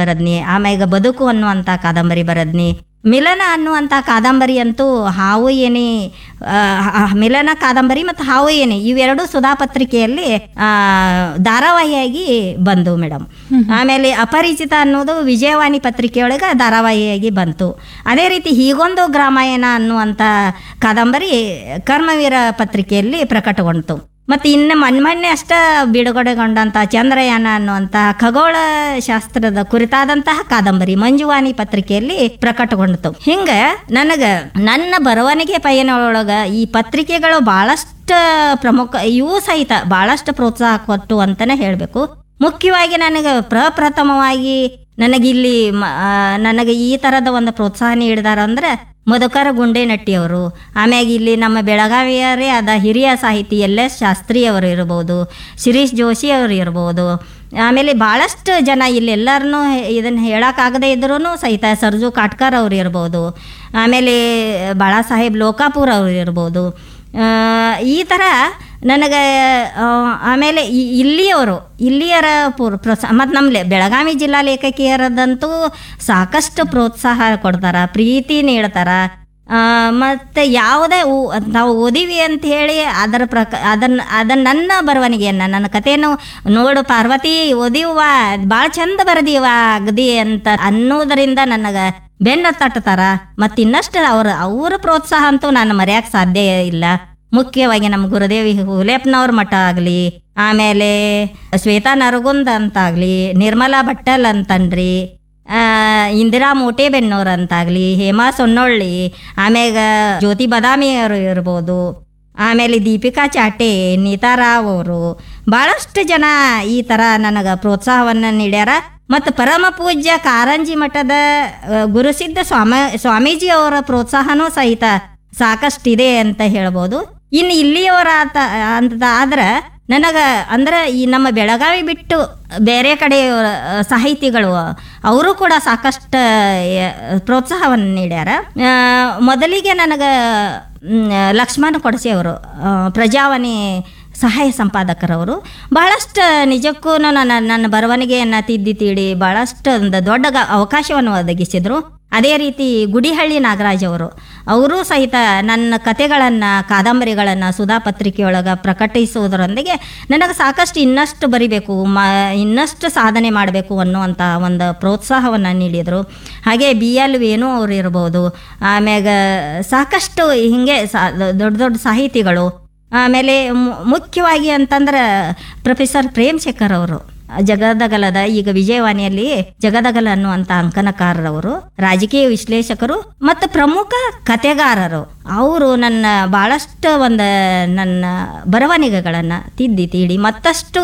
ಬರದ್ನಿ ಆಮ್ಯಾಗ ಬದುಕು ಅನ್ನುವಂಥ ಕಾದಂಬರಿ ಬರದ್ನಿ ಮಿಲನ ಅನ್ನುವಂಥ ಕಾದಂಬರಿ ಅಂತೂ ಹಾವು ಏನಿ ಆ, ಆ, ಮಿಲನ ಕಾದಂಬರಿ ಮತ್ತು ಹಾವು ಏನಿ ಇವೆರಡು ಸುಧಾ ಪತ್ರಿಕೆಯಲ್ಲಿ ಆ, ಧಾರಾವಾಹಿಯಾಗಿ ಬಂದು ಮೇಡಮ್ ಆಮೇಲೆ ಅಪರಿಚಿತ ಅನ್ನೋದು ವಿಜಯವಾಣಿ ಪತ್ರಿಕೆಯೊಳಗೆ ಧಾರಾವಾಹಿಯಾಗಿ ಬಂತು ಅದೇ ರೀತಿ ಹೀಗೊಂದು ಗ್ರಾಮಾಯಣ ಅನ್ನುವಂಥ ಕಾದಂಬರಿ ಕರ್ಮವೀರ ಪತ್ರಿಕೆಯಲ್ಲಿ ಪ್ರಕಟಗೊಂಡಿತು ಮತ್ತು ಇನ್ನು ಮೊನ್ನೆ ಅಷ್ಟ ಬಿಡುಗಡೆಗೊಂಡಂಥ ಚಂದ್ರಯಾನ ಅನ್ನುವಂಥ ಖಗೋಳ ಶಾಸ್ತ್ರದ ಕುರಿತಾದಂತಹ ಕಾದಂಬರಿ ಮಂಜುವಾಣಿ ಪತ್ರಿಕೆಯಲ್ಲಿ ಪ್ರಕಟಗೊಂಡಿತು ಹಿಂಗ ನನಗ ನನ್ನ ಬರವಣಿಗೆ ಪಯಣದೊಳಗ ಈ ಪತ್ರಿಕೆಗಳು ಬಹಳಷ್ಟು ಪ್ರಮುಖ ಇವು ಸಹಿತ ಬಹಳಷ್ಟು ಪ್ರೋತ್ಸಾಹ ಕೊಟ್ಟು ಅಂತಾನೆ ಹೇಳಬೇಕು ಮುಖ್ಯವಾಗಿ ನನಗೆ ಪ್ರಪ್ರಥಮವಾಗಿ ನನಗಿಲ್ಲಿ ಮ- ಆ, ನನಗೆ ಈ ಥರದ ಒಂದು ಪ್ರೋತ್ಸಾಹ ನೀಡಿದಾರ ಅಂದ್ರೆ ಮಧುಕರ ಗುಂಡೇನಟ್ಟಿಯವರು ಆಮ್ಯಾಗ ಇಲ್ಲಿ ನಮ್ಮ ಬೆಳಗಾವಿಯರೇ ಆದ ಹಿರಿಯ ಸಾಹಿತಿ ಎಲ್ ಎಸ್ ಶಾಸ್ತ್ರಿ ಅವರು ಇರ್ಬೋದು ಶಿರೀಶ್ ಜೋಶಿ ಅವರು ಇರ್ಬೋದು ಆಮೇಲೆ ಭಾಳಷ್ಟು ಜನ ಇಲ್ಲಿ ಎಲ್ಲರನ್ನೂ ಇದನ್ನು ಹೇಳೋಕ್ಕಾಗದೇ ಇದ್ರೂ ಸಹಿತ ಸರ್ಜು ಕಾಟ್ಕರ್ ಅವ್ರು ಇರ್ಬೋದು ಆಮೇಲೆ ಬಾಳಾ ಸಾಹೇಬ್ ಲೋಕಾಪುರ್ ಅವರು ಇರ್ಬೋದು ಆ, ಈ ಥರ ನನಗೆ ಆ, ಆಮೇಲೆ ಈ- ಇಲ್ಲಿಯವರು ಇಲ್ಲಿಯರ ಪೂರ್ ಪ್ರೋತ್ಸಾಹ ಮತ್ತು ನಮ್ಮ ಬೆಳಗಾವಿ ಜಿಲ್ಲಾ ಲೇಖಕಿಯರದಂತೂ ಸಾಕಷ್ಟು ಪ್ರೋತ್ಸಾಹ ಕೊಡ್ತಾರ ಪ್ರೀತಿ ನೀಡ್ತಾರ ಆ, ಮತ್ತೆ ಯಾವುದೇ ಊ- ನಾವು ಓದಿವಿ ಅಂತ ಹೇಳಿ ಅದರ ಪ್ರಕ ಅದನ್ನ ಅದನ್ನ ನನ್ನ ಬರವಣಿಗೆಯನ್ನು ನನ್ನ ಕಥೆಯನ್ನು ನೋಡು ಪಾರ್ವತಿ ಓದಿವ ಭಾಳ ಚಂದ ಬರೆದಿವ ಅಗದಿ ಅಂತ ಅನ್ನೋದರಿಂದ ನನಗೆ ಬೆನ್ನ ತಟ್ಟತಾರ ಮತ್ತು ಇನ್ನಷ್ಟು ಅವ್ರ ಅವ್ರ ಪ್ರೋತ್ಸಾಹ ಅಂತೂ ನಾನು ಮರೆಯಕ್ಕೆ ಸಾಧ್ಯ ಇಲ್ಲ ಮುಖ್ಯವಾಗಿ ನಮ್ಮ ಗುರುದೇವಿ ಹುಲೇಪ್ನವ್ರ ಮಠ ಆಗಲಿ ಆಮೇಲೆ ಶ್ವೇತಾ ನರಗುಂದ್ ಅಂತಾಗಲಿ ನಿರ್ಮಲಾ ಭಟ್ಟಲ್ ಅಂತನ್ರಿ ಆ, ಇಂದಿರಾ ಮೋಟೆಬೆನ್ನೋರ್ ಅಂತಾಗಲಿ ಹೇಮಾ ಸೊನ್ನೊಳ್ಳಿ ಆಮ್ಯಾಗ ಜ್ಯೋತಿ ಬದಾಮಿ ಅವರು ಇರ್ಬೋದು ಆಮೇಲೆ ದೀಪಿಕಾ ಚಾಟೆ ನೀತಾ ರಾವ್ ಅವರು ಭಾಳಷ್ಟು ಜನ ಈ ಥರ ನನಗೆ ಪ್ರೋತ್ಸಾಹವನ್ನು ನೀಡ್ಯಾರ ಮತ್ತು ಪರಮ ಪೂಜ್ಯ ಕಾರಂಜಿ ಮಠದ ಆ, ಗುರುಸಿದ್ಧ ಸ್ವಾಮ ಸ್ವಾಮೀಜಿ ಅವರ ಪ್ರೋತ್ಸಾಹನೂ ಸಹಿತ ಸಾಕಷ್ಟಿದೆ ಅಂತ ಹೇಳ್ಬೋದು ಇನ್ನು ಇಲ್ಲಿಯವರ ಆತ ಅಂತ ಆದ್ರೆ ನನಗೆ ಅಂದ್ರೆ ಈ ನಮ್ಮ ಬೆಳಗಾವಿ ಬಿಟ್ಟು ಬೇರೆ ಕಡೆ ಆ, ಸಾಹಿತಿಗಳು ಅವರು ಕೂಡ ಸಾಕಷ್ಟು ಪ್ರೋತ್ಸಾಹವನ್ನು ನೀಡ್ಯಾರ ಆ, ಮೊದಲಿಗೆ ನನಗೆ ಮ್, ಲಕ್ಷ್ಮಣ ಕೊಡಸಿ ಅವರು ಆ, ಪ್ರಜಾವಾಣಿ ಸಹಾಯ ಸಂಪಾದಕರವರು ಬಹಳಷ್ಟು ನಿಜಕ್ಕೂ ನನ್ನ ನನ್ನ ಬರವಣಿಗೆಯನ್ನು ತಿದ್ದಿ ತೀಡಿ ಬಹಳಷ್ಟು ಒಂದು ದೊಡ್ಡ ಗ- ಅವಕಾಶವನ್ನು ಒದಗಿಸಿದರು ಅದೇ ರೀತಿ ಗುಡಿಹಳ್ಳಿ ನಾಗರಾಜ್ ಅವರು ಅವರು ಸಹಿತ ನನ್ನ ಕತೆಗಳನ್ನು ಕಾದಂಬರಿಗಳನ್ನು ಸುಧಾ ಪತ್ರಿಕೆಯೊಳಗೆ ಪ್ರಕಟಿಸುವುದರೊಂದಿಗೆ ನನಗೆ ಸಾಕಷ್ಟು ಇನ್ನಷ್ಟು ಬರಿಬೇಕು ಮ ಇನ್ನಷ್ಟು ಸಾಧನೆ ಮಾಡಬೇಕು ಅನ್ನುವಂಥ ಒಂದು ಪ್ರೋತ್ಸಾಹವನ್ನು ನೀಡಿದರು ಹಾಗೆ ಬಿ ಎಲ್ ವೇಣು ಅವರು ಇರ್ಬೋದು ಆಮ್ಯಾಗ ಸಾಕಷ್ಟು ಹಿಂಗೆ ಸಾ ದೊಡ್ಡ ದೊಡ್ಡ ಸಾಹಿತಿಗಳು ಆಮೇಲೆ ಮು- ಮುಖ್ಯವಾಗಿ ಅಂತಂದ್ರೆ ಪ್ರೊಫೆಸರ್ ಪ್ರೇಮ್ ಶೇಖರ್ ಅವರು ಜಗದಗಲದ ಈಗ ವಿಜಯವಾಣಿಯಲ್ಲಿ ಜಗದಗಲ ಅನ್ನುವಂಥ ಅಂಕನಕಾರರವರು ರಾಜಕೀಯ ವಿಶ್ಲೇಷಕರು ಮತ್ತು ಪ್ರಮುಖ ಕತೆಗಾರರು ಅವರು ನನ್ನ ಭಾಳಷ್ಟು ಒಂದು ನನ್ನ ಬರವಣಿಗೆಗಳನ್ನು ತಿದ್ದಿ ತೀಡಿ ಮತ್ತಷ್ಟು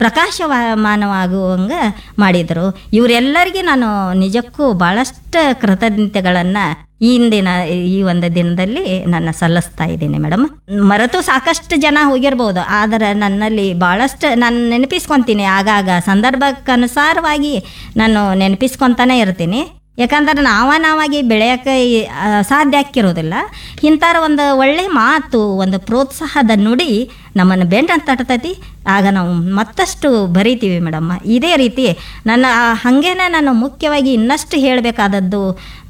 ಪ್ರಕಾಶಮಾನವಾಗುವಂಗ ಮಾಡಿದರು ಇವರೆಲ್ಲರಿಗೆ ನಾನು ನಿಜಕ್ಕೂ ಭಾಳಷ್ಟು ಕೃತಜ್ಞತೆಗಳನ್ನು ಈ ಇಂದಿನ ಈ ಒಂದು ದಿನದಲ್ಲಿ ನಾನು ಸಲ್ಲಿಸ್ತಾ ಇದ್ದೀನಿ ಮೇಡಮ್ ಮರೆತು ಸಾಕಷ್ಟು ಜನ ಹೋಗಿರ್ಬೋದು ಆದರೆ ನನ್ನಲ್ಲಿ ಭಾಳಷ್ಟು ನಾನು ನೆನಪಿಸ್ಕೊತೀನಿ ಆಗಾಗ ಸಂದರ್ಭಕ್ಕನುಸಾರವಾಗಿ ನಾನು ನೆನಪಿಸ್ಕೊತಾನೆ ಇರ್ತೀನಿ ಯಾಕಂದ್ರೆ ನಾವ ನಾವಾಗಿ ಬೆಳೆಯೋಕೆ ಸಾಧ್ಯ ಆಕ್ಕಿರೋದಿಲ್ಲ ಇಂಥರ ಒಂದು ಒಳ್ಳೆ ಮಾತು ಒಂದು ಪ್ರೋತ್ಸಾಹದ ನುಡಿ ನಮ್ಮನ್ನು ಬೆಂಟ ತಟ್ತೈತಿ ಆಗ ನಾವು ಮತ್ತಷ್ಟು ಬರೀತೀವಿ ಮೇಡಮ್ಮ ಇದೇ ರೀತಿ ನನ್ನ ಆ, ಹಾಗೇನೆ ನಾನು ಮುಖ್ಯವಾಗಿ ಇನ್ನಷ್ಟು ಹೇಳಬೇಕಾದದ್ದು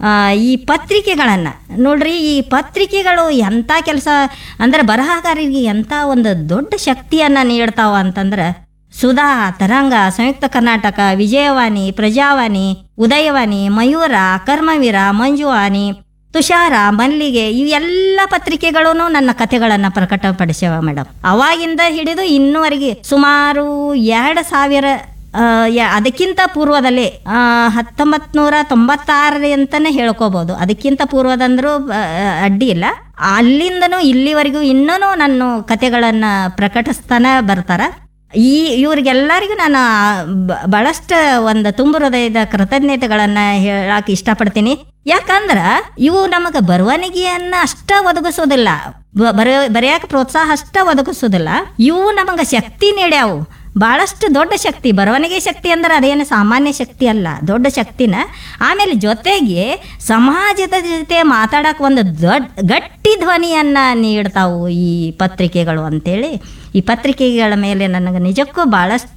ಈ ಪತ್ರಿಕೆಗಳನ್ನು ನೋಡ್ರಿ ಈ ಪತ್ರಿಕೆಗಳು ಎಂಥ ಕೆಲಸ ಅಂದರೆ ಬರಹಗಾರರಿಗೆ ಎಂಥ ಒಂದು ದೊಡ್ಡ ಶಕ್ತಿಯನ್ನು ನೀಡ್ತಾವ ಅಂತಂದ್ರೆ ಸುಧಾ ತರಂಗ ಸಂಯುಕ್ತ ಕರ್ನಾಟಕ ವಿಜಯವಾಣಿ ಪ್ರಜಾವಾಣಿ ಉದಯವಾಣಿ ಮಯೂರ ಕರ್ಮವೀರ ಮಂಜುವಾಣಿ ತುಷಾರ ಮಲ್ಲಿಗೆ ಇವೆಲ್ಲ ಪತ್ರಿಕೆಗಳೂ ನನ್ನ ಕಥೆಗಳನ್ನು ಪ್ರಕಟಪಡಿಸ್ಯಾವ ಮೇಡಮ್ ಅವಾಗಿಂದ ಹಿಡಿದು ಇನ್ನುವರೆಗೆ ಸುಮಾರು ಎರಡು ಸಾವಿರ ಆ, ಯ- ಅದಕ್ಕಿಂತ ಪೂರ್ವದಲ್ಲಿ ಹತ್ತೊಂಬತ್ತು ನೂರ ತೊಂಬತ್ತಾರರಿ ಅಂತಾನೆ ಹೇಳ್ಕೋಬಹುದು ಅದಕ್ಕಿಂತ ಪೂರ್ವದಂದ್ರೂ ಆ, ಅಡ್ಡಿ ಇಲ್ಲ ಅಲ್ಲಿಂದನೂ ಇಲ್ಲಿವರೆಗೂ ಇನ್ನೂ ನನ್ನ ಕತೆಗಳನ್ನು ಪ್ರಕಟಿಸ್ತಾನೆ ಬರ್ತಾರ ಈ ಇವ್ರಿಗೆಲ್ಲರಿಗೂ ನಾನು ಬ- ಬಹಳಷ್ಟು ಒಂದು ತುಂಬು ಹೃದಯದ ಕೃತಜ್ಞತೆಗಳನ್ನು ಹೇಳಕ್ಕೆ ಇಷ್ಟಪಡ್ತೀನಿ ಯಾಕಂದ್ರೆ ಇವು ನಮಗೆ ಬರವಣಿಗೆಯನ್ನ ಅಷ್ಟ ಒದಗಿಸೋದಿಲ್ಲ ಬ- ಬರ ಬರೆಯಕ್ಕೆ ಪ್ರೋತ್ಸಾಹ ಅಷ್ಟ ಒದಗಿಸೋದಿಲ್ಲ ಇವು ನಮಗೆ ಶಕ್ತಿ ನೀಡ್ಯಾವು ಭಾಳಷ್ಟು ದೊಡ್ಡ ಶಕ್ತಿ ಬರವಣಿಗೆ ಶಕ್ತಿ ಅಂದ್ರೆ ಅದೇನು ಸಾಮಾನ್ಯ ಶಕ್ತಿ ಅಲ್ಲ ದೊಡ್ಡ ಶಕ್ತಿನ ಆಮೇಲೆ ಜೊತೆಗೆ ಸಮಾಜದ ಜೊತೆ ಮಾತಾಡಕ್ಕೆ ಒಂದು ದೊಡ್ಡ ಗಟ್ಟಿ ಧ್ವನಿಯನ್ನು ನೀಡ್ತಾವು ಈ ಪತ್ರಿಕೆಗಳು ಅಂತೇಳಿ ಈ ಪತ್ರಿಕೆಗಳ ಮೇಲೆ ನನಗೆ ನಿಜಕ್ಕೂ ಭಾಳಷ್ಟು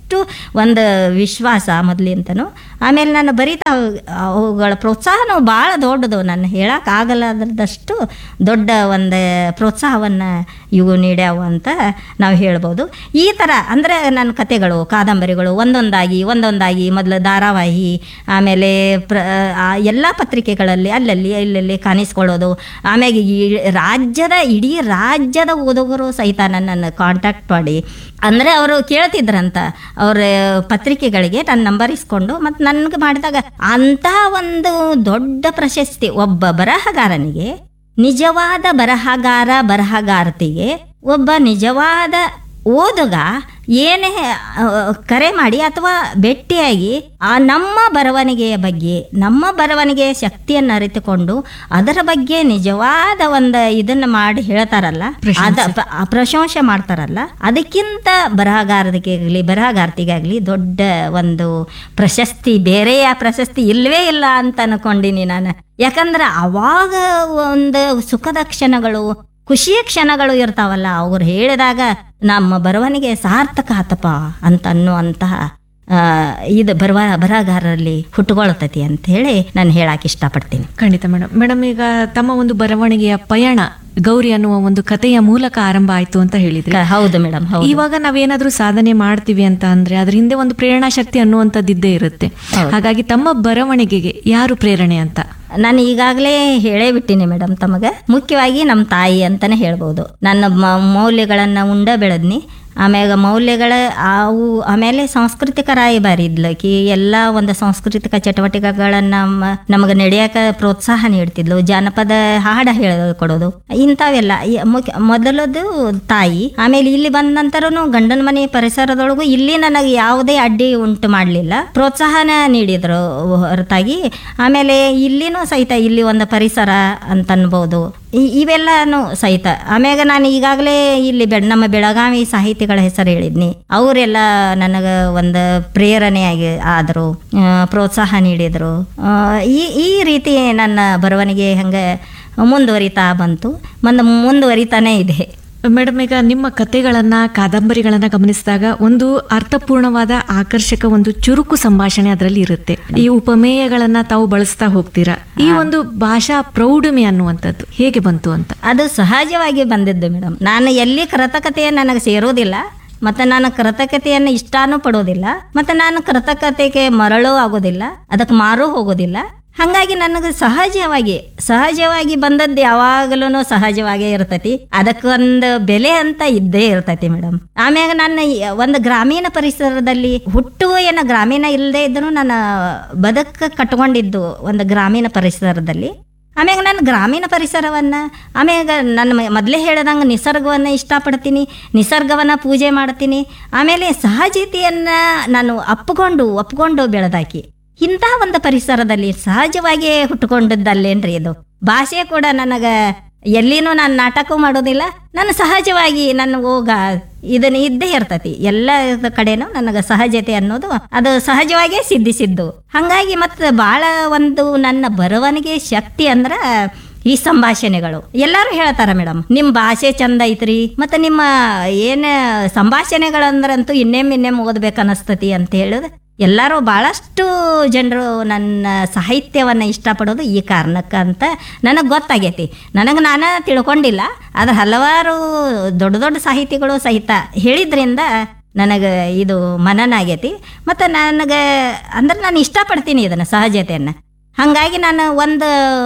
ಭಾಳಷ್ಟು ಒಂದು ವಿಶ್ವಾಸ ಮೊದಲಿಂತನೂ ಆಮೇಲೆ ನಾನು ಬರೀತಾ ಅವುಗಳ ಪ್ರೋತ್ಸಾಹನೂ ಭಾಳ ದೊಡ್ಡದು ನಾನು ಹೇಳೋಕ್ಕಾಗಲ್ಲದಷ್ಟು ದೊಡ್ಡ ಒಂದು ಪ್ರೋತ್ಸಾಹವನ್ನು ಇವು ನೀಡ್ಯಾವು ಅಂತ ನಾವು ಹೇಳ್ಬೋದು ಈ ಥರ ಅಂದರೆ ನನ್ನ ಕತೆಗಳು ಕಾದಂಬರಿಗಳು ಒಂದೊಂದಾಗಿ ಒಂದೊಂದಾಗಿ ಮೊದಲು ಧಾರಾವಾಹಿ ಆಮೇಲೆ ಪ್ರ ಎಲ್ಲ ಪತ್ರಿಕೆಗಳಲ್ಲಿ ಅಲ್ಲಲ್ಲಿ ಇಲ್ಲಲ್ಲಿ ಕಾಣಿಸ್ಕೊಳ್ಳೋದು ಆಮೇಲೆ ಈ ರಾಜ್ಯದ ಇಡೀ ರಾಜ್ಯದ ಓದುಗರು ಸಹಿತ ನನ್ನನ್ನು ಕಾಂಟ್ಯಾಕ್ಟ್ ಮಾಡಿ ಅಂದರೆ ಅವರು ಕೇಳ್ತಿದ್ರಂತ ಅವ್ರ ಪತ್ರಿಕೆಗಳಿಗೆ ನನ್ನ ನಂಬರ್ ಇಸ್ಕೊಂಡು ಮತ್ತು ನನಗೆ ಮಾಡಿದಾಗ ಅಂತಹ ಒಂದು ದೊಡ್ಡ ಪ್ರಶಸ್ತಿ ಒಬ್ಬ ಬರಹಗಾರನಿಗೆ ನಿಜವಾದ ಬರಹಗಾರ ಬರಹಗಾರತಿಗೆ ಒಬ್ಬ ನಿಜವಾದ ಓದುಗ ಏನೇ ಆ, ಕರೆ ಮಾಡಿ ಅಥವಾ ಭೇಟಿಯಾಗಿ ಆ ನಮ್ಮ ಬರವಣಿಗೆಯ ಬಗ್ಗೆ ನಮ್ಮ ಬರವಣಿಗೆಯ ಶಕ್ತಿಯನ್ನು ಅರಿತುಕೊಂಡು ಅದರ ಬಗ್ಗೆ ನಿಜವಾದ ಒಂದು ಇದನ್ನ ಮಾಡಿ ಹೇಳ್ತಾರಲ್ಲ ಅದ ಪ- ಆ ಪ್ರಶಂಸೆ ಮಾಡ್ತಾರಲ್ಲ ಅದಕ್ಕಿಂತ ಬರಹಗಾರರಿಗಾಗಲಿ ಬರಹಗಾರ್ತಿಗಾಗಲಿ ದೊಡ್ಡ ಒಂದು ಪ್ರಶಸ್ತಿ ಬೇರೆಯ ಪ್ರಶಸ್ತಿ ಇಲ್ಲವೇ ಇಲ್ಲ ಅಂತ ಅನ್ಕೊಂಡಿನಿ ನಾನು ಯಾಕಂದ್ರೆ ಅವಾಗ ಒಂದು ಸುಖದ ಕ್ಷಣಗಳು ಖುಷಿಯ ಕ್ಷಣಗಳು ಇರ್ತಾವಲ್ಲ ಅವ್ರು ಹೇಳಿದಾಗ ನಮ್ಮ ಬರವಣಿಗೆ ಸಾರ್ಥಕ ಆತಪ್ಪ ಅಂತ ಅನ್ನುವಂತಹ ಆ, ಇದು ಬರವ ಬರಹಗಾರರಲ್ಲಿ ಹುಟ್ಟುಕೊಳ್ತತಿ ಅಂತ ಹೇಳಿ ನಾನು ಹೇಳಕ್ಕೆ ಇಷ್ಟಪಡ್ತೀನಿ ಖಂಡಿತ ಮೇಡಮ್ ಮೇಡಮ್ ಈಗ ತಮ್ಮ ಒಂದು ಬರವಣಿಗೆಯ ಪಯಣ ಗೌರಿ ಅನ್ನುವ ಒಂದು ಕಥೆಯ ಮೂಲಕ ಆರಂಭ ಆಯ್ತು ಅಂತ ಹೇಳಿದ್ರಿ ಕ- ಹೌದು ಮೇಡಮ್ ಹೌದು ಇವಾಗ ನಾವೇನಾದ್ರೂ ಸಾಧನೆ ಮಾಡ್ತೀವಿ ಅಂತ ಅಂದ್ರೆ ಅದ್ರ ಹಿಂದೆ ಒಂದು ಪ್ರೇರಣಾ ಶಕ್ತಿ ಅನ್ನುವಂಥದ್ದಿದ್ದೇ ಇರುತ್ತೆ ಹಾಗಾಗಿ ತಮ್ಮ ಬರವಣಿಗೆಗೆ ಯಾರು ಪ್ರೇರಣೆ ಅಂತ ನಾನು ಈಗಾಗಲೇ ಹೇಳೇ ಬಿಟ್ಟಿನಿ ಮೇಡಮ್ ತಮಗೆ ಮುಖ್ಯವಾಗಿ ನಮ್ಮ ತಾಯಿ ಅಂತಾನೆ ಹೇಳ್ಬೋದು ನನ್ನ ಮ- ಮೌಲ್ಯಗಳನ್ನ ಉಂಡ ಬೆಳೆದ್ನಿ ಆಮ್ಯಾಗ ಮೌಲ್ಯಗಳ ಅವು ಆಮೇಲೆ ಸಾಂಸ್ಕೃತಿಕ ರಾಯಭಾರಿ ಇದ್ಲಕಿ ಎಲ್ಲ ಒಂದು ಸಾಂಸ್ಕೃತಿಕ ಚಟುವಟಿಕೆಗಳನ್ನ ನಮಗೆ ನಡೆಯಕ ಪ್ರೋತ್ಸಾಹ ನೀಡ್ತಿದ್ಲು ಜಾನಪದ ಹಾಡ ಹೇಳ್ಕೊಡೋದು ಇಂಥವೆಲ್ಲ ಈ ಮುಖ್ಯ ಮೊದಲದು ತಾಯಿ ಆಮೇಲೆ ಇಲ್ಲಿ ಬಂದ ನಂತರನು ಗಂಡನ ಮನೆ ಪರಿಸರದೊಳಗು ಇಲ್ಲಿ ನನಗೆ ಯಾವುದೇ ಅಡ್ಡಿ ಉಂಟು ಮಾಡಲಿಲ್ಲ ಪ್ರೋತ್ಸಾಹನ ನೀಡಿದ್ರು ಹೊರತಾಗಿ ಆಮೇಲೆ ಇಲ್ಲಿನೂ ಸಹಿತ ಇಲ್ಲಿ ಒಂದು ಪರಿಸರ ಅಂತ ಅನ್ಬೋದು ಇ- ಇವೆಲ್ಲನೂ ಸಹಿತ ಆಮ್ಯಾಗ ನಾನು ಈಗಾಗಲೇ ಇಲ್ಲಿ ಬೆಡ್ ನಮ್ಮ ಬೆಳಗಾವಿ ಸಾಹಿತಿಗಳ ಹೆಸರು ಹೇಳಿದ್ನಿ ಅವರೆಲ್ಲ ನನಗೆ ಒಂದು ಪ್ರೇರಣೆಯಾಗಿ ಆದರು ಪ್ರೋತ್ಸಾಹ ನೀಡಿದರು ಆ, ಈ ಈ ರೀತಿ ನನ್ನ ಬರವಣಿಗೆ ಹಂಗೆ ಮುಂದುವರಿತಾ ಬಂತು ಮತ್ತು ಮುಂದುವರಿತಾನೇ ಇದೆ ಮೇಡಮ್ ಈಗ ನಿಮ್ಮ ಕತೆಗಳನ್ನ ಕಾದಂಬರಿಗಳನ್ನ ಗಮನಿಸಿದಾಗ ಒಂದು ಅರ್ಥಪೂರ್ಣವಾದ ಆಕರ್ಷಕ ಒಂದು ಚುರುಕು ಸಂಭಾಷಣೆ ಅದರಲ್ಲಿ ಇರುತ್ತೆ ಈ ಉಪಮೇಯಗಳನ್ನ ತಾವು ಬಳಸ್ತಾ ಹೋಗ್ತೀರಾ ಈ ಒಂದು ಭಾಷಾ ಪ್ರೌಢಮೆ ಅನ್ನುವಂಥದ್ದು ಹೇಗೆ ಬಂತು ಅಂತ ಅದು ಸಹಜವಾಗಿ ಬಂದಿದ್ದು ಮೇಡಮ್ ನಾನು ಎಲ್ಲಿ ಕೃತಕತೆ ನನಗೆ ಸೇರೋದಿಲ್ಲ ಮತ್ತು ನಾನು ಕೃತಕತೆಯನ್ನು ಇಷ್ಟಾನೂ ಪಡೋದಿಲ್ಲ ಮತ್ತು ನಾನು ಕೃತಕತೆಗೆ ಮರಳೂ ಆಗೋದಿಲ್ಲ ಅದಕ್ಕೆ ಮಾರೂ ಹೋಗೋದಿಲ್ಲ ಹಾಗಾಗಿ ನನಗೆ ಸಹಜವಾಗಿ ಸಹಜವಾಗಿ ಬಂದದ್ದು ಯಾವಾಗಲೂ ಸಹಜವಾಗೇ ಇರ್ತೈತಿ ಅದಕ್ಕೊಂದು ಬೆಲೆ ಅಂತ ಇದ್ದೇ ಇರ್ತೈತಿ ಮೇಡಮ್ ಆಮ್ಯಾಗ ನನ್ನ ಈ ಒಂದು ಗ್ರಾಮೀಣ ಪರಿಸರದಲ್ಲಿ ಹುಟ್ಟುವ ಏನೋ ಗ್ರಾಮೀಣ ಇಲ್ಲದೆ ಇದ್ರೂ ನನ್ನ ಬದುಕು ಕಟ್ಕೊಂಡಿದ್ದು ಒಂದು ಗ್ರಾಮೀಣ ಪರಿಸರದಲ್ಲಿ ಆಮ್ಯಾಗ ನಾನು ಗ್ರಾಮೀಣ ಪರಿಸರವನ್ನ ಆಮ್ಯಾಗ ನನ್ನ ಮ- ಮೊದಲೇ ಹೇಳ್ದಂಗೆ ನಿಸರ್ಗವನ್ನು ಇಷ್ಟಪಡ್ತೀನಿ ನಿಸರ್ಗವನ್ನು ಪೂಜೆ ಮಾಡ್ತೀನಿ ಆಮೇಲೆ ಸಹಜತೆಯನ್ನು ನಾನು ಅಪ್ಪಿಕೊಂಡು ಒಪ್ಕೊಂಡು ಬೆಳೆದಾಕಿ ಇಂಥ ಒಂದು ಪರಿಸರದಲ್ಲಿ ಸಹಜವಾಗಿಯೇ ಹುಟ್ಟುಕೊಂಡದ್ದಲ್ಲೇನ್ರಿ ಇದು ಭಾಷೆ ಕೂಡ ನನಗೆ ಎಲ್ಲಿನೂ ನಾನು ನಾಟಕ ಮಾಡೋದಿಲ್ಲ ನಾನು ಸಹಜವಾಗಿ ನನ್ನ ಹೋಗ ಇದನ್ನ ಇದ್ದೇ ಇರ್ತತಿ ಎಲ್ಲ ಕಡೆನೂ ನನಗೆ ಸಹಜತೆ ಅನ್ನೋದು ಅದು ಸಹಜವಾಗೇ ಸಿದ್ಧಿಸಿದ್ದು ಹಂಗಾಗಿ ಮತ್ತೆ ಬಹಳ ಒಂದು ನನ್ನ ಬರವಣಿಗೆ ಶಕ್ತಿ ಅಂದ್ರ ಈ ಸಂಭಾಷಣೆಗಳು ಎಲ್ಲರೂ ಹೇಳ್ತಾರ ಮೇಡಮ್ ನಿಮ್ಮ ಭಾಷೆ ಚಂದ ಐತ್ರಿ ಮತ್ತೆ ನಿಮ್ಮ ಏನ ಸಂಭಾಷಣೆಗಳಂದ್ರಂತೂ ಇನ್ನೇಮ್ ಇನ್ನೇಮ್ ಓದ್ಬೇಕು ಅನಸ್ತತಿ ಅಂತ ಹೇಳಿದ್ರೆ ಎಲ್ಲರೂ ಭಾಳಷ್ಟು ಜನರು ನನ್ನ ಸಾಹಿತ್ಯವನ್ನು ಇಷ್ಟಪಡೋದು ಈ ಕಾರಣಕ್ಕೆ ಅಂತ ನನಗೆ ಗೊತ್ತಾಗೈತಿ ನನಗೆ ನಾನು ತಿಳ್ಕೊಂಡಿಲ್ಲ ಆದ್ರೆ ಹಲವಾರು ದೊಡ್ಡ ದೊಡ್ಡ ಸಾಹಿತಿಗಳು ಸಹಿತ ಹೇಳಿದ್ರಿಂದ ನನಗೆ ಇದು ಮನನ ಆಗೈತಿ ಮತ್ತು ನನಗೆ ಅಂದ್ರೆ ನಾನು ಇಷ್ಟಪಡ್ತೀನಿ ಇದನ್ನು ಸಹಜತೆಯನ್ನು ಹಾಗಾಗಿ ನಾನು ಒಂದು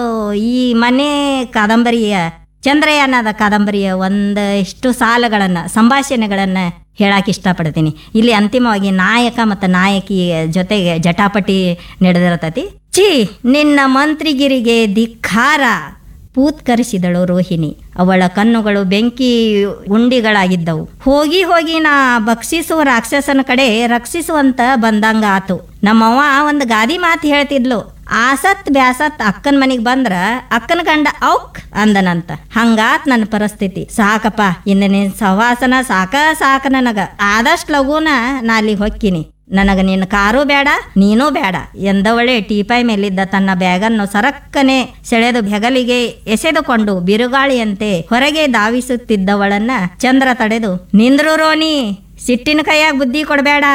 ಈ ಮನೆ ಕಾದಂಬರಿಯ ಚಂದ್ರಯಾನದ ಕಾದಂಬರಿಯ ಒಂದಷ್ಟು ಸಾಲಗಳನ್ನು ಸಂಭಾಷಣೆಗಳನ್ನು ಹೇಳಕ್ಕೆ ಇಷ್ಟಪಡ್ತೀನಿ ಇಲ್ಲಿ ಅಂತಿಮವಾಗಿ ನಾಯಕ ಮತ್ತು ನಾಯಕಿಯ ಜೊತೆಗೆ ಜಟಾಪಟಿ ನಡೆದಿರ್ತತಿ ಚಿ ನಿನ್ನ ಮಂತ್ರಿಗಿರಿಗೆ ಧಿಕ್ಕಾರ ಪೂತ್ಕರಿಸಿದಳು ರೋಹಿಣಿ ಅವಳ ಕಣ್ಣುಗಳು ಬೆಂಕಿ ಉಂಡಿಗಳಾಗಿದ್ದವು ಹೋಗಿ ಹೋಗಿ ನಾ ಭಕ್ಷಿಸುವ ರಾಕ್ಷಸನ ಕಡೆ ರಕ್ಷಿಸುವಂತ ಬಂದಂಗ ಆತು ನಮ್ಮವ್ವ ಒಂದು ಗಾದಿ ಮಾತು ಹೇಳ್ತಿದ್ಲು ಆಸತ್ ಬ್ಯಾಸತ್ ಅಕ್ಕನ ಮನಿಗ್ ಬಂದ್ರ ಅಕ್ಕನ ಗಂಡ ಔಕ್ ಅಂದನಂತ ಹಂಗಾತ್ ನನ್ನ ಪರಿಸ್ಥಿತಿ ಸಾಕಪ್ಪ ಇನ್ನು ನಿನ್ ಸವಾಸನ ಸಾಕ ಸಾಕ ನನಗ ಆದಷ್ಟು ಲಘುನ ನಾ ಅಲ್ಲಿಗೆ ಹೊಕ್ಕಿನಿ ನನಗ ನಿನ್ನ ಕಾರು ಬೇಡ ನೀನೂ ಬೇಡ ಎಂದವಳೆ ಟೀಪಾಯ್ ಮೇಲಿದ್ದ ತನ್ನ ಬ್ಯಾಗನ್ನು ಸರಕ್ಕನೆ ಸೆಳೆದು ಬೆಗಲಿಗೆ ಎಸೆದುಕೊಂಡು ಬಿರುಗಾಳಿಯಂತೆ ಹೊರಗೆ ಧಾವಿಸುತ್ತಿದ್ದವಳನ್ನ ಚಂದ್ರ ತಡೆದು ನಿಂದ್ರು ರೋನಿ ಸಿಟ್ಟಿನ ಕೈಯಾಗ ಬುದ್ಧಿ ಕೊಡಬೇಡ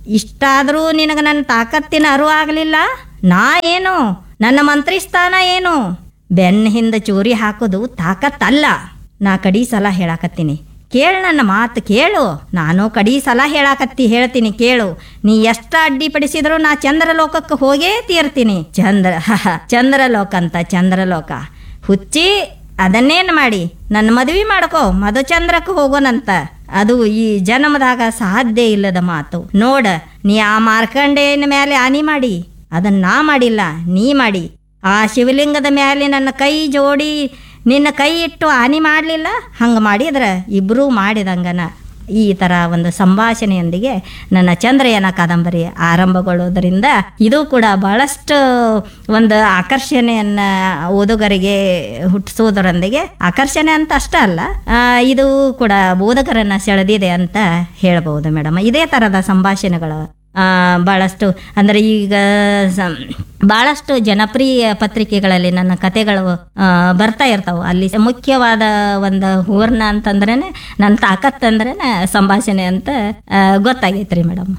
ಇಷ್ಟಾದರೂ ನಿನಗೆ ನನ್ನ ತಾಕತ್ತಿನ ಅರಿವು ಆಗಲಿಲ್ಲ ನಾ ಏನು ನನ್ನ ಮಂತ್ರಿ ಸ್ಥಾನ ಏನು ಬೆನ್ನ ಹಿಂದೆ ಚೂರಿ ಹಾಕೋದು ತಾಕತ್ತಲ್ಲ ನಾ ಕಡಿ ಸಲ ಹೇಳಾಕತ್ತೀನಿ ಕೇಳು ನನ್ನ ಮಾತು ಕೇಳು ನಾನು ಕಡಿ ಸಲ ಹೇಳಾಕತ್ತಿ ಹೇಳ್ತೀನಿ ಕೇಳು ನೀ ಎಷ್ಟು ಅಡ್ಡಿಪಡಿಸಿದ್ರು ನಾ ಚಂದ್ರಲೋಕಕ್ಕೆ ಹೋಗೇ ತೀರ್ತೀನಿ ಚಂದ್ರ ಚಂದ್ರಲೋಕ ಅಂತ ಚಂದ್ರಲೋಕ ಹುಚ್ಚಿ ಅದನ್ನೇನು ಮಾಡಿ ನನ್ನ ಮದುವೆ ಮಾಡ್ಕೋ ಮಧುಚಂದ್ರಕ್ಕೆ ಹೋಗೋಣಂತ ಅದು ಈ ಜನ್ಮದಾಗ ಸಾಧ್ಯ ಇಲ್ಲದ ಮಾತು ನೋಡ ನೀ ಆ ಮಾರ್ಕಂಡೇಯನ ಮೇಲೆ ಹಾನಿ ಮಾಡಿ ಅದನ್ನ ನಾ ಮಾಡಿಲ್ಲ ನೀ ಮಾಡಿ ಆ ಶಿವಲಿಂಗದ ಮೇಲೆ ನನ್ನ ಕೈ ಜೋಡಿ ನಿನ್ನ ಕೈ ಇಟ್ಟು ಹಾನಿ ಮಾಡಲಿಲ್ಲ ಹಂಗೆ ಮಾಡಿದ್ರೆ ಇಬ್ಬರೂ ಮಾಡಿದಂಗನ ಈ ಥರ ಒಂದು ಸಂಭಾಷಣೆಯೊಂದಿಗೆ ನನ್ನ ಚಂದ್ರಯಾನ ಕಾದಂಬರಿ ಆರಂಭಗೊಳ್ಳೋದರಿಂದ ಇದು ಕೂಡ ಬಹಳಷ್ಟು ಒಂದು ಆಕರ್ಷಣೆಯನ್ನ ಓದುಗರಿಗೆ ಹುಟ್ಟಿಸೋದರೊಂದಿಗೆ ಆಕರ್ಷಣೆ ಅಂತ ಅಷ್ಟೇ ಅಲ್ಲ ಆ, ಇದು ಕೂಡ ಓದುಗರನ್ನ ಸೆಳೆದಿದೆ ಅಂತ ಹೇಳ್ಬೋದು ಮೇಡಮ್ ಇದೇ ಥರದ ಸಂಭಾಷಣೆಗಳು ಆ, ಭಾಳಷ್ಟು ಅಂದರೆ ಈಗ ಸ- ಭಾಳಷ್ಟು ಜನಪ್ರಿಯ ಪತ್ರಿಕೆಗಳಲ್ಲಿ ನನ್ನ ಕತೆಗಳು ಆ, ಬರ್ತಾ ಇರ್ತಾವೆ ಅಲ್ಲಿ ಮುಖ್ಯವಾದ ಒಂದು ಹೂರ್ಣ ಅಂತಂದ್ರೇನೆ ನನ್ನ ತಾಕತ್ ಅಂದ್ರೇನೆ ಸಂಭಾಷಣೆ ಅಂತ ಆ, ಗೊತ್ತಾಗೈತ್ರಿ ಮೇಡಮ್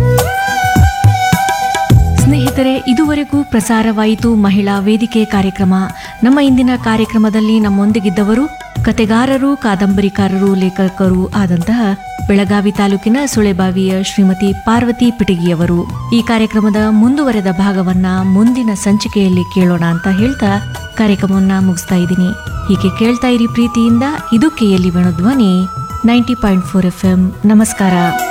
ಸ್ನೇಹಿತರೆ ಇದುವರೆಗೂ ಪ್ರಸಾರವಾಯಿತು ಮಹಿಳಾ ವೇದಿಕೆ ಕಾರ್ಯಕ್ರಮ ನಮ್ಮ ಇಂದಿನ ಕಾರ್ಯಕ್ರಮದಲ್ಲಿ ನಮ್ಮೊಂದಿಗಿದ್ದವರು ಕತೆಗಾರರು ಕಾದಂಬರಿಕಾರರು ಲೇಖಕರು ಆದಂತಹ ಬೆಳಗಾವಿ ತಾಲೂಕಿನ ಸುಳೆಬಾವಿಯ ಶ್ರೀಮತಿ ಪಾರ್ವತಿ ಪಿಟಗಿಯವರು ಈ ಕಾರ್ಯಕ್ರಮದ ಮುಂದುವರೆದ ಭಾಗವನ್ನ ಮುಂದಿನ ಸಂಚಿಕೆಯಲ್ಲಿ ಕೇಳೋಣ ಅಂತ ಹೇಳ್ತಾ ಕಾರ್ಯಕ್ರಮವನ್ನ ಮುಗಿಸ್ತಾ ಇದ್ದೀನಿ ಹೀಗೆ ಕೇಳ್ತಾ ಇರಿ ಪ್ರೀತಿಯಿಂದ ಇದು KLE Venudhwani ninety point four F M ನಮಸ್ಕಾರ